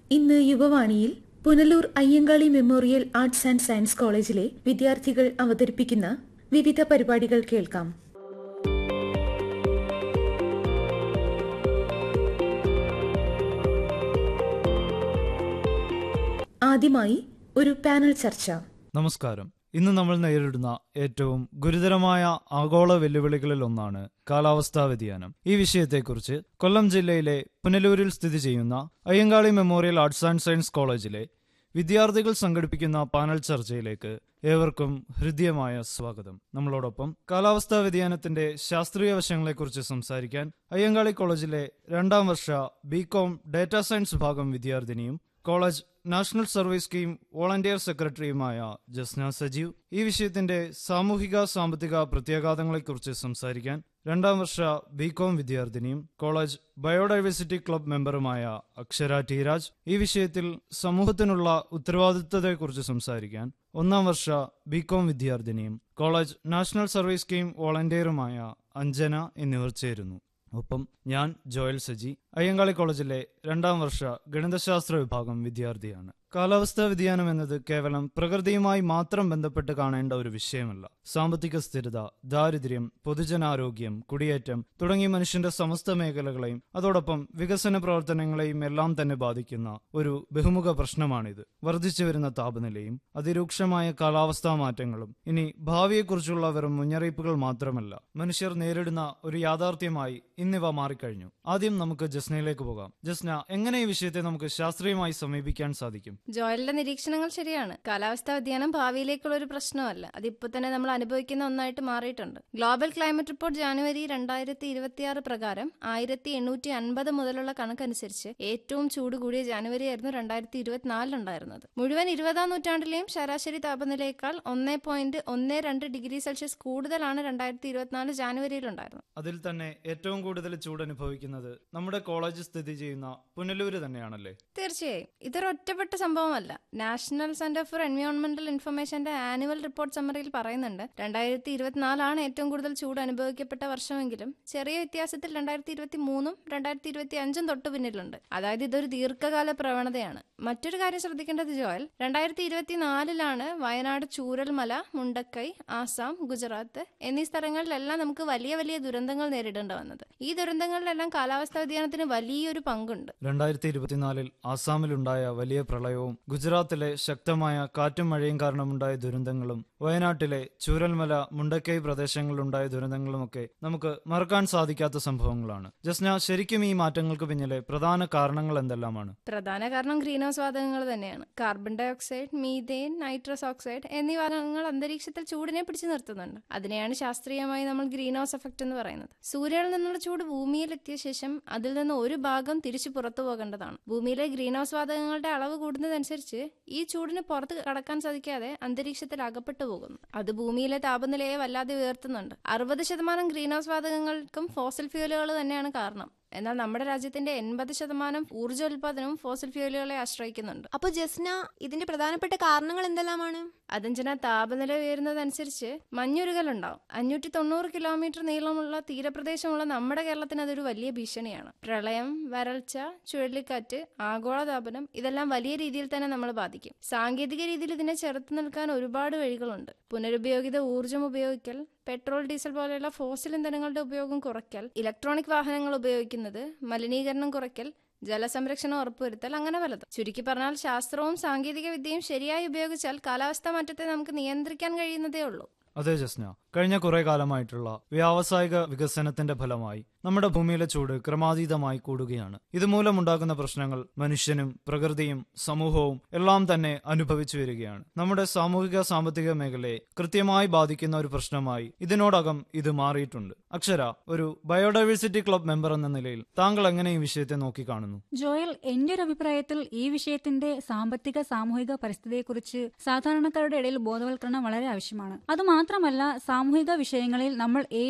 ഇന്ന് യുവവാണിയിൽ Punalur Ayyankali memorial arts and science കോളേജിലെ വിദ്യാർത്ഥികൾ അവതരിപ്പിക്കുന്ന വിവിധ പരിപാടികൾ കേൾക്കാം ആദ്യമായി ഒരു പാനൽ ചർച്ച നമസ്കാരം ഇന്ന് നമ്മൾ നേരിടുന്ന ഏറ്റവും ഗുരുതരമായ ആഗോള വെല്ലുവിളികളിൽ ഒന്നാണ് കാലാവസ്ഥാ വ്യതിയാനം ഈ വിഷയത്തെക്കുറിച്ച് കൊല്ലം ജില്ലയിലെ പുനലൂരിൽ സ്ഥിതി ചെയ്യുന്ന Ayyankali memorial arts and science കോളേജിലെ വിദ്യാർത്ഥികൾ സംഘടിപ്പിക്കുന്ന പാനൽ ചർച്ചയിലേക്ക് ഏവർക്കും ഹൃദ്യമായ സ്വാഗതം നമ്മളോടൊപ്പം കാലാവസ്ഥാ വ്യതിയാനത്തിന്റെ ശാസ്ത്രീയ വശങ്ങളെക്കുറിച്ച് സംസാരിക്കാൻ അയ്യങ്കാളി കോളേജിലെ രണ്ടാം വർഷ ബികോം ഡാറ്റാ സയൻസ് വിഭാഗം വിദ്യാർത്ഥിനിയും college national service scheme volunteer സെക്രട്ടറിയുമായ ജസ്ന സജീവ് ഈ വിഷയത്തിന്റെ സാമൂഹിക സാമ്പത്തിക പ്രത്യാഘാതങ്ങളെക്കുറിച്ച് സംസാരിക്കാൻ രണ്ടാം വർഷ ബികോം വിദ്യാർത്ഥിനിയും കോളേജ് ബയോഡൈവേഴ്സിറ്റി ക്ലബ് മെമ്പറുമായ അക്ഷര ടി രാജ് ഈ വിഷയത്തിൽ സമൂഹത്തിനുള്ള ഉത്തരവാദിത്വത്തെക്കുറിച്ച് സംസാരിക്കാൻ ഒന്നാം വർഷ ബികോം വിദ്യാർത്ഥിനിയും കോളേജ് നാഷണൽ സർവീസ് സ്കീം വോളണ്ടിയറുമായ അഞ്ജന എന്നിവർ ചേരുന്നു ഒപ്പം ഞാൻ ജോയൽ സജി അയ്യങ്കാളി കോളേജിലെ രണ്ടാം വർഷ ഗണിതശാസ്ത്ര വിഭാഗം വിദ്യാർത്ഥിയാണ് കാലാവസ്ഥാ വ്യതിയാനം എന്നത് കേവലം പ്രകൃതിയുമായി മാത്രം ബന്ധപ്പെട്ട് കാണേണ്ട ഒരു വിഷയമല്ല സാമ്പത്തിക സ്ഥിരത ദാരിദ്ര്യം പൊതുജനാരോഗ്യം കുടിയേറ്റം തുടങ്ങി മനുഷ്യന്റെ സമസ്ത മേഖലകളെയും അതോടൊപ്പം വികസന പ്രവർത്തനങ്ങളെയും എല്ലാം തന്നെ ബാധിക്കുന്ന ഒരു ബഹുമുഖ പ്രശ്നമാണിത് വർദ്ധിച്ചു വരുന്ന താപനിലയും അതിരൂക്ഷമായ കാലാവസ്ഥാ മാറ്റങ്ങളും ഇനി ഭാവിയെക്കുറിച്ചുള്ള വെറും മുന്നറിയിപ്പുകൾ മാത്രമല്ല മനുഷ്യർ നേരിടുന്ന ഒരു യാഥാർത്ഥ്യമായി ഇന്നിവ മാറിക്കഴിഞ്ഞു ആദ്യം നമുക്ക് ജസ്നയിലേക്ക് പോകാം ജസ്ന എങ്ങനെ ഈ വിഷയത്തെ നമുക്ക് ശാസ്ത്രീയമായി സമീപിക്കാൻ സാധിക്കും ജോയലിന്റെ നിരീക്ഷണങ്ങൾ ശരിയാണ് കാലാവസ്ഥാ വ്യതിയാനം ഭാവിയിലേക്കുള്ള ഒരു പ്രശ്നമല്ല അതിപ്പോ തന്നെ നമ്മൾ അനുഭവിക്കുന്ന ഒന്നായിട്ട് മാറിയിട്ടുണ്ട് ഗ്ലോബൽ ക്ലൈമറ്റ് റിപ്പോർട്ട് ജാനുവരി രണ്ടായിരത്തി ഇരുപത്തിയാറ് പ്രകാരം ആയിരത്തി എണ്ണൂറ്റി അൻപത് മുതലുള്ള കണക്കനുസരിച്ച് ഏറ്റവും ചൂട് കൂടിയ ജാനുവരി ആയിരുന്നു രണ്ടായിരത്തി ഇരുപത്തിനാലിലുണ്ടായിരുന്നത് മുഴുവൻ ഇരുപതാം നൂറ്റാണ്ടിലെയും ശരാശരി താപനിലയേക്കാൾ ഒന്നേ പോയിന്റ് ഒന്ന് രണ്ട് ഡിഗ്രി സെൽഷ്യസ് കൂടുതലാണ് രണ്ടായിരത്തി ഇരുപത്തിനാല് ജാനുവരിയിലുണ്ടായിരുന്നത് അതിൽ തന്നെ ഏറ്റവും കൂടുതൽ ചൂട് അനുഭവിക്കുന്നത് നമ്മുടെ കോളേജ് സ്ഥിതി ചെയ്യുന്ന പുനലൂര് തന്നെയാണല്ലേ തീർച്ചയായും ഇതൊരു ഒറ്റപ്പെട്ട സംഭവമല്ല നാഷണൽ സെന്റർ ഫോർ എൻവയോൺമെന്റൽ ഇൻഫർമേഷന്റെ ആനുവൽ റിപ്പോർട്ട് സമ്മറിയിൽ പറയുന്നുണ്ട് രണ്ടായിരത്തി ഇരുപത്തിനാലാണ് ഏറ്റവും കൂടുതൽ ചൂട് അനുഭവിക്കപ്പെട്ട വർഷമെങ്കിലും ചെറിയ വ്യത്യാസത്തിൽ രണ്ടായിരത്തി ഇരുപത്തി മൂന്നും രണ്ടായിരത്തി ഇരുപത്തി അഞ്ചും തൊട്ടു പിന്നിലുണ്ട് അതായത് ഇതൊരു ദീർഘകാല പ്രവണതയാണ് മറ്റൊരു കാര്യം ശ്രദ്ധിക്കേണ്ടത് ജോയൽ രണ്ടായിരത്തി ഇരുപത്തിനാലിലാണ് വയനാട് ചൂരൽമല മുണ്ടക്കൈ ആസാം ഗുജറാത്ത് എന്നീ സ്ഥലങ്ങളിലെല്ലാം നമുക്ക് വലിയ വലിയ ദുരന്തങ്ങൾ നേരിടേണ്ടി വന്നത് ഈ ദുരന്തങ്ങളിലെല്ലാം കാലാവസ്ഥാ വ്യതിയാനത്തിന് വലിയൊരു പങ്കുണ്ട് രണ്ടായിരത്തി ഇരുപത്തിനാലിൽ ആസാമിലുണ്ടായ വലിയ പ്രളയവും ഗുജറാത്തിലെ ശക്തമായ കാറ്റും മഴയും കാരണമുണ്ടായ ദുരന്തങ്ങളും വയനാട്ടിലെ ചൂരൽമല മുണ്ടക്കൈ പ്രദേശങ്ങളിലുണ്ടായ ദുരന്തങ്ങളുമൊക്കെ നമുക്ക് മറക്കാൻ സാധിക്കാത്ത സംഭവങ്ങളാണ് ജസ്ന ശരിക്കും ഈ മാറ്റങ്ങൾക്ക് പിന്നിലെ പ്രധാന കാരണങ്ങൾ എന്തെല്ലാമാണ് പ്രധാന കാരണം ഗ്രീൻ ഹൗസ് വാതകങ്ങൾ തന്നെയാണ് carbon dioxide methane nitrous oxide എന്നീ വാതകങ്ങൾ അന്തരീക്ഷത്തിൽ ചൂടിനെ പിടിച്ചു നിർത്തുന്നുണ്ട് അതിനെയാണ് ശാസ്ത്രീയമായി നമ്മൾ ഗ്രീൻ ഹൗസ് എഫക്ട് എന്ന് പറയുന്നത് സൂര്യനിൽ നിന്നുള്ള ചൂട് ഭൂമിയിൽ എത്തിയ ശേഷം അതിൽ നിന്ന് ഒരു ഭാഗം തിരിച്ചു പുറത്തു പോകേണ്ടതാണ് ഭൂമിയിലെ ഗ്രീൻ ഹൗസ് വാതകങ്ങളുടെ അളവ് കൂടുന്നതനുസരിച്ച് ഈ ചൂടിന് പുറത്ത് കടക്കാൻ സാധിക്കാതെ അന്തരീക്ഷത്തിൽ അകപ്പെട്ടു പോകുന്നു അത് ഭൂമിയിലെ താപനിലയെ വല്ലാതെ ഉയർത്തുന്നുണ്ട് അറുപത് ശതമാനം ഗ്രീൻ ഹൗസ് വാതകങ്ങൾക്കും ഫോസിൽ ഫ്യൂലുകൾ തന്നെയാണ് കാരണം എന്നാൽ നമ്മുടെ രാജ്യത്തിന്റെ എൺപത് ശതമാനം ഊർജ്ജ ഉൽപാദനവും ഫോസിൽ ഫ്യൂലുകളെ ആശ്രയിക്കുന്നുണ്ട് അപ്പൊ ജസ്ന ഇതിന്റെ പ്രധാനപ്പെട്ട കാരണങ്ങൾ എന്തെല്ലാമാണ് അതഞ്ചന താപനില ഉയരുന്നതനുസരിച്ച് മഞ്ഞുരുകലുണ്ടാവും അഞ്ഞൂറ്റി തൊണ്ണൂറ് കിലോമീറ്റർ നീളമുള്ള തീരപ്രദേശമുള്ള നമ്മുടെ കേരളത്തിന് അതൊരു വലിയ ഭീഷണിയാണ് പ്രളയം വരൾച്ച ചുഴലിക്കാറ്റ് ആഗോളതാപനം ഇതെല്ലാം വലിയ രീതിയിൽ തന്നെ നമ്മൾ ബാധിക്കും സാങ്കേതിക രീതിയിൽ ഇതിനെ ചെറുത്തു നിൽക്കാൻ ഒരുപാട് വഴികളുണ്ട് പുനരുപയോഗിത ഊർജ്ജം ഉപയോഗിക്കൽ പെട്രോൾ ഡീസൽ പോലെയുള്ള ഫോസിൽ ഇന്ധനങ്ങളുടെ ഉപയോഗം കുറയ്ക്കൽ ഇലക്ട്രോണിക് വാഹനങ്ങൾ ഉപയോഗിക്കുന്നത് മലിനീകരണം കുറയ്ക്കൽ ജലസംരക്ഷണം ഉറപ്പുവരുത്തൽ അങ്ങനെ പലതും ചുരുക്കി പറഞ്ഞാൽ ശാസ്ത്രവും സാങ്കേതിക വിദ്യയും ശരിയായി ഉപയോഗിച്ചാൽ കാലാവസ്ഥാ മാറ്റത്തെ നമുക്ക് നിയന്ത്രിക്കാൻ കഴിയുന്നതേ ഉള്ളൂ അതെ ജസ്ന കഴിഞ്ഞ കുറെ കാലമായിട്ടുള്ള വ്യാവസായിക വികസനത്തിന്റെ ഫലമായി നമ്മുടെ ഭൂമിയിലെ ചൂട് ക്രമാതീതമായി കൂടുകയാണ് ഇതുമൂലമുണ്ടാകുന്ന പ്രശ്നങ്ങൾ മനുഷ്യനും പ്രകൃതിയും സമൂഹവും എല്ലാം തന്നെ അനുഭവിച്ചു വരികയാണ് നമ്മുടെ സാമൂഹിക സാമ്പത്തിക മേഖലയെ കൃത്യമായി ബാധിക്കുന്ന ഒരു പ്രശ്നമായി ഇതിനോടകം ഇത് മാറിയിട്ടുണ്ട് അക്ഷര ഒരു ബയോഡൈവേഴ്സിറ്റി ക്ലബ് മെമ്പർ എന്ന നിലയിൽ താങ്കൾ എങ്ങനെ ഈ വിഷയത്തെ നോക്കിക്കാണുന്നു ജോയൽ എന്റെ ഒരു അഭിപ്രായത്തിൽ ഈ വിഷയത്തിന്റെ സാമ്പത്തിക സാമൂഹിക പരിസ്ഥിതിയെക്കുറിച്ച് സാധാരണക്കാരുടെ ഇടയിൽ ബോധവൽക്കരണം വളരെ ആവശ്യമാണ് അതുമാത്രമല്ല സാമൂഹിക വിഷയങ്ങളിൽ നമ്മൾ